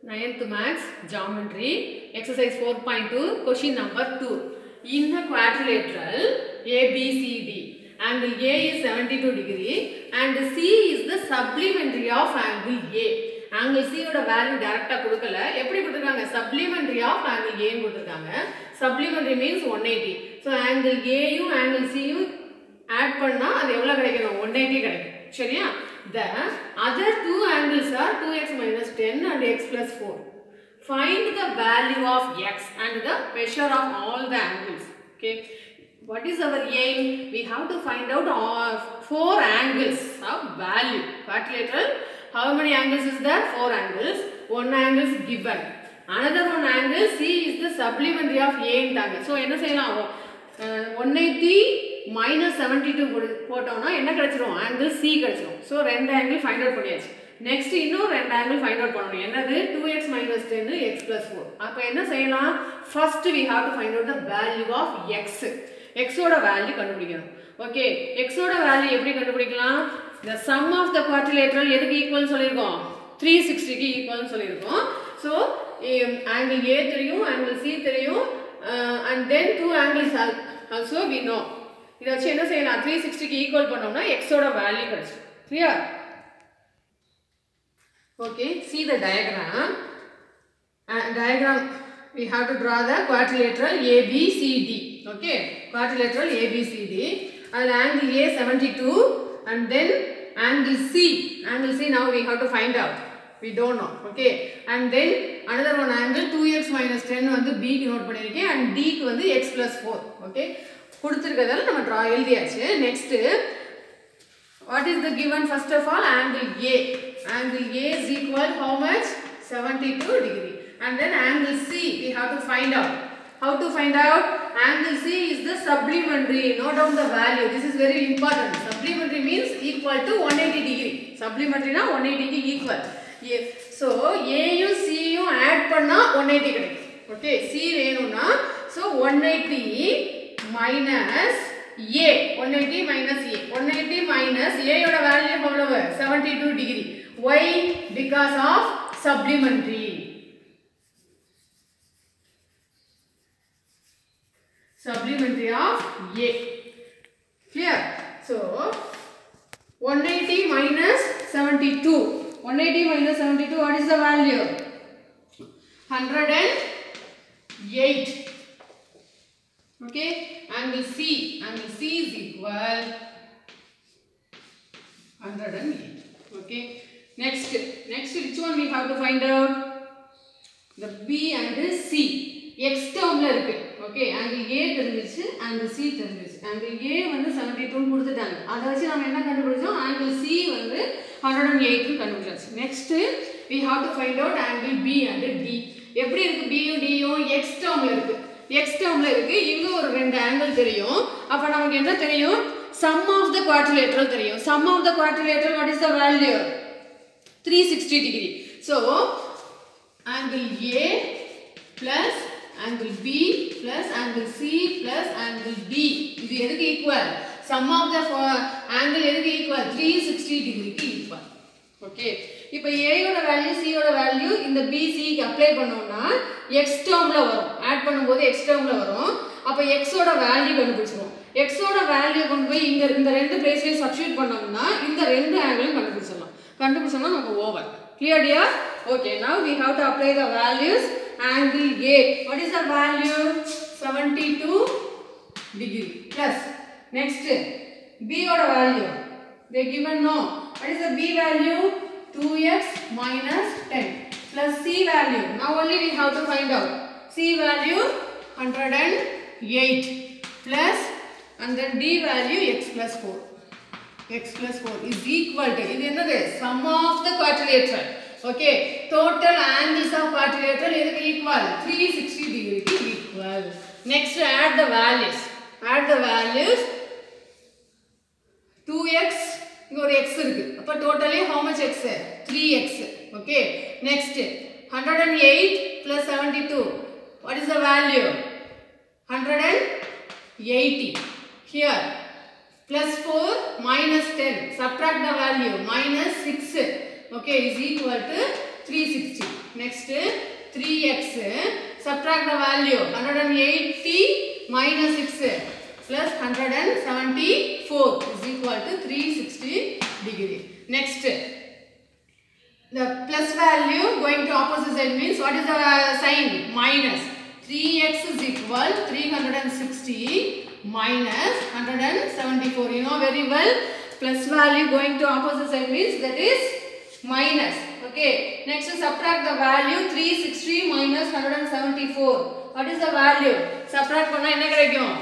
Ninth Max Geometry Exercise 4.2 Question number 2 In a quadrilateral ABCD angle A is 72 degree and C is the supplementary of angle A angle C ஓட value டைரக்டா கொடுக்கல எப்படி கொடுத்துருக்காங்க supplementary of angle A ன்னு கொடுத்துருக்காங்க supplementary means 180 so angle A யும் angle C யும் add பண்ணா அது எவ்வளவு கிடைக்கணும் 180 கிடைக்கும் சரியா the other two angles are 2x minus 10 and x plus 4 find the value of x and the measure of all the angles okay what is our aim we have to find out all four angles of value quadrilateral how many angles is there four angles one angle is given another one angle c is the supplementary of a ன்ட்டாங்க so என்ன செய்யலாம் one eighty minus seventy two போட்டோம்னா என்ன கிடைச்சிரும் angle C கிடைச்சிரும் so ரெண்டு angle find out பண்ணியாச்சு next இன்னும் ரெண்டு ஆங்கிள் ஃபைண்ட் அவுட் பண்ணணும் என்னது two x minus ten x plus four அப்போ என்ன செய்யலாம் first we have to find out the value of x எக்ஸோட வேல்யூ கண்டுபிடிக்கணும் ஓகே எக்ஸோட வேல்யூ எப்படி கண்டுபிடிக்கலாம் the sum of the quadrilateral எதுக்கு ஈக்குவல் சொல்லியிருக்கோம் த்ரீ சிக்ஸ்டிக்கு ஈக்குவல்னு சொல்லியிருக்கோம் ஸோ ஆங்கிள் ஏ தெரியும் ஆங்கிள் சி தெரியும் and then two angles also we know இதை வச்சு என்ன செய்யலாம் த்ரீ சிக்ஸ்டிக்கு ஈக்குவல் பண்ணோம்னா எக்ஸோட வேல்யூ கிடைச்சிடும் clear okay see the diagram diagram we have to draw the quadrilateral ABCD okay quadrilateral ABCD and angle A 72 and then angle C angle C now we have to find out we don't know okay and then another one angle 2x minus 10 வந்து B க்கு note பண்ணிருக்கேன் and D க்கு வந்து x plus 4 okay கொடுத்திருக்கிறதால நம்ம draw எழுதியாச்சு next what is the given first of all angle A angle A is equal how much 72 degree and then angle C we have to find out how to find out angle C is the supplementary note down the value this is very important supplementary means equal to 180 degree supplementary na 180 க்கு equal Yes. so A யும் C யும் add பண்ணா 180 கிடைக்கும் okay C வேணும்னா so 180 minus A 180 minus A 180 minus A யோட value எவ்வளவு 72 degree why because of supplementary supplementary of A clear so 180 minus 72 180 minus 72 what is the value 108 okay angle C angle C is equal 108 okay next next which one we have to find out the B and the C x termல இருக்கு okay angle A தெரிஞ்சிச்சு angle C தெரிஞ்சிச்சு angle A வந்து 72 னு கொடுத்துட்டாங்க அதை வச்சு நம்ம என்ன கண்டுபிடிச்சோம் angle C வந்து 108 னு கண்டுபிடிச்சாச்சு next we have to find out angle B and D எப்படி இருக்கு B யும் D யும் x termல இருக்கு x termல இருக்கு இங்க ஒரு ரெண்டு ஆங்கிள் தெரியும் அப்ப நமக்கு என்ன தெரியும் sum of the quadrilateral தெரியும் sum of the quadrilateral what is the value 360 degree so angle A plus angle B plus angle C plus angle D இது எதுக்கு equal sum of the angle எதுக்கு equal 360 டிகிரிக்கு equal ஓகே இப்போ A யோட value C யோட value இந்த BC க்கு அப்ளை பண்ணோம்னா x டேர்ம்ல வரும் ஆட் பண்ணும்போது x டேர்ம்ல வரும் அப்போ x ஓட வேல்யூ கண்டுபிடிச்சிருவோம் x ஓட வேல்யூ கொண்டு போய் இங்க இந்த ரெண்டு பிளேஸ்லயும் சப்ஸ்டிட்யூட் பண்ணோம்னா இந்த ரெண்டு ஆங்கிளும் கண்டுபிடிச்சிடலாம் கண்டுபிடிச்சோம்னா நமக்கு over clear dear okay now we have to apply the values angle A what is the value 72 degree plus next B oda value they given no what is the B value 2x minus 10 plus C value now only we have to find out C value 108 plus and then D value x plus 4 x plus 4 is equal to இது என்னது sum of the quadrilateral okay total angles of quadrilateral எதுக்கு equal 360 degree க்கு equal next add the values add the values 2x இங்க ஒரு x இருக்கு அப்ப totally how much x 3x okay next 108 plus 72 what is the value 180 here plus 4 minus 10 subtract the value minus 6 okay is equal to 360 next 3x subtract the value 180 minus 6 plus 174 is equal to 360 degree next the plus value going to opposite side means what is the uh, sign minus 3x is equal 360 minus 174 you know very well plus value going to opposite side means that is minus okay next subtract the value 360 minus 174 what is the value subtract பண்ணா என்ன கிடைக்கும்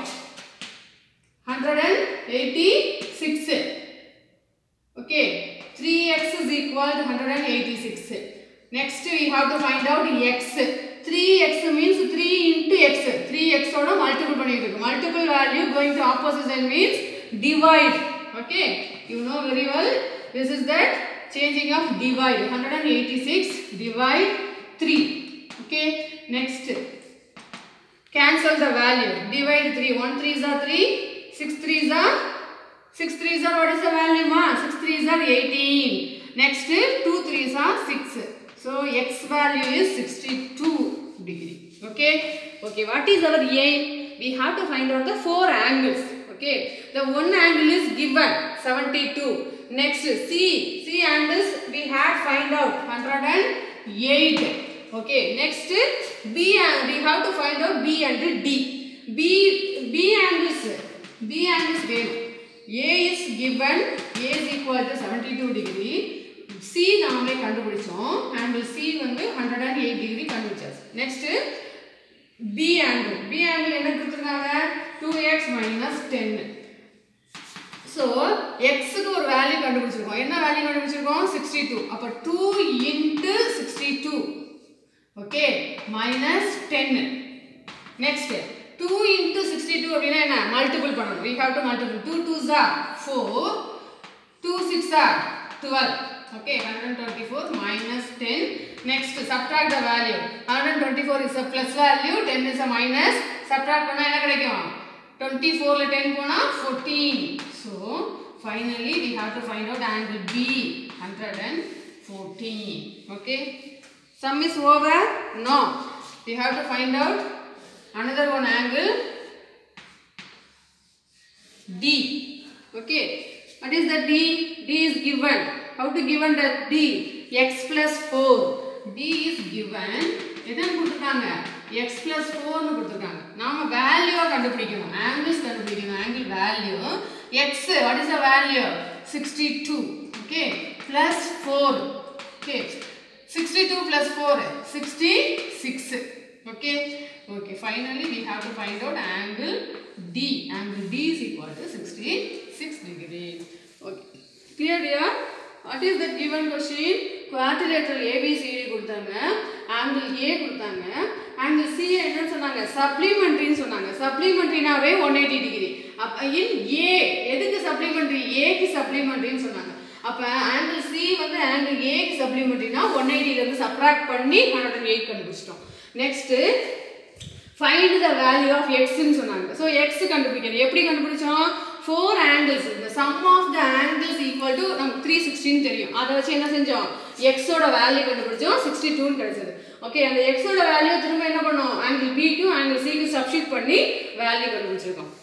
186 okay 3x is equal to 186 next we have to find out x 3x means 3 into x 3x ஓட multiple பண்ணிட்டு இருக்கு multiple value going to opposite side means divide okay you know very well this is that changing of divide 186 divide 3 okay next cancel the value divide 3 1 3s are 3 6 3s are 6 3s are what is the value ma 6 3s are 18 next 2 3s are 6 so x value is 62 degree okay okay what is our aim we have to find out the four angles okay the one angle is given 72 next c c angles we had find out 108 okay next b ang- we have to find out b and d b b angles b angles வேணும் a is given a is equal to 72 degree c நாமே கண்டுபிடிச்சோம் angle c வந்து 108 degree கண்டுபிடிச்சாச்சு next b angle b angle என்ன கொடுத்துருக்காங்க 2x minus 10 so எக்ஸுக்கு ஒரு value கண்டுபிடிச்சிருக்கோம் என்ன வேல்யூ கண்டுபிடிச்சிருக்கோம் சிக்ஸ்டி டூ அப்போ two into sixty two okay minus டென்னு next two into sixty two அப்படின்னா என்ன மல்டிபிள் பண்ணணும் we have to multiple two two ஜா four two six are twelve okay hundred twenty four minus ten next subtract the value hundred twenty four is a plus value ten is a minus subtract பண்ணால் என்ன கிடைக்கும் twenty ஃபோரில் ten போனால் fourteen so finally we have to find out angle B hundred and fourteen okay sum is over no we have to find out another one angle d okay what is the d d is given how to given that d x plus 4 d is given எதன் கொடுத்துருக்காங்க x plus 4 னு கொடுத்துருக்காங்க நாம வேல்யூவை கண்டுபிடிக்கணும் angles கண்டுபிடிக்கணும் angle value x what is the value 62 okay plus 4 okay 62 plus 4 66 okay okay finally we have to find out angle d angle d is equal to 66 degree okay clear dear what is the given question quadrilateral abcd கொடுத்தாங்க angle a கொடுத்தாங்க angle c என்ன சொன்னாங்க supplementary சொன்னாங்க supplementaryனாவே 180 degree அப்ப in a எதுக்கு supplementary a க்கு supplementary சொன்னாங்க அப்ப ஆங்கிள் சி வந்து ஆங்கிள் ஏக்கு சப்ளிமெண்ட்ரினா ஒன் இருந்து சப்ராக்ட் பண்ணி ஹண்ட்ரட் அண்ட் எயிட் கண்டுபிடிச்சிட்டோம் next find the value of எக்ஸ்ன்னு சொன்னாங்க ஸோ எக்ஸ் கண்டுபிடிக்கணும் எப்படி கண்டுபிடிச்சோம் ஃபோர் ஆங்கிள்ஸ் இந்த sum of the angles equal to நமக்கு த்ரீ சிக்ஸ்டின்னு தெரியும் அதை வச்சு என்ன செஞ்சோம் எக்ஸோட வேல்யூ கண்டுபிடிச்சோம் சிக்ஸ்டி டூன்னு கிடைச்சது ஓகே அந்த எக்ஸோட வேல்யூ திரும்ப என்ன பண்ணோம் ஆங்கிள் பிக்கும் ஆங்கிள் சிக்கு சப்ஸ்டியூட் பண்ணி வேல்யூ கண்டுபிடிச்சிருக்கோம்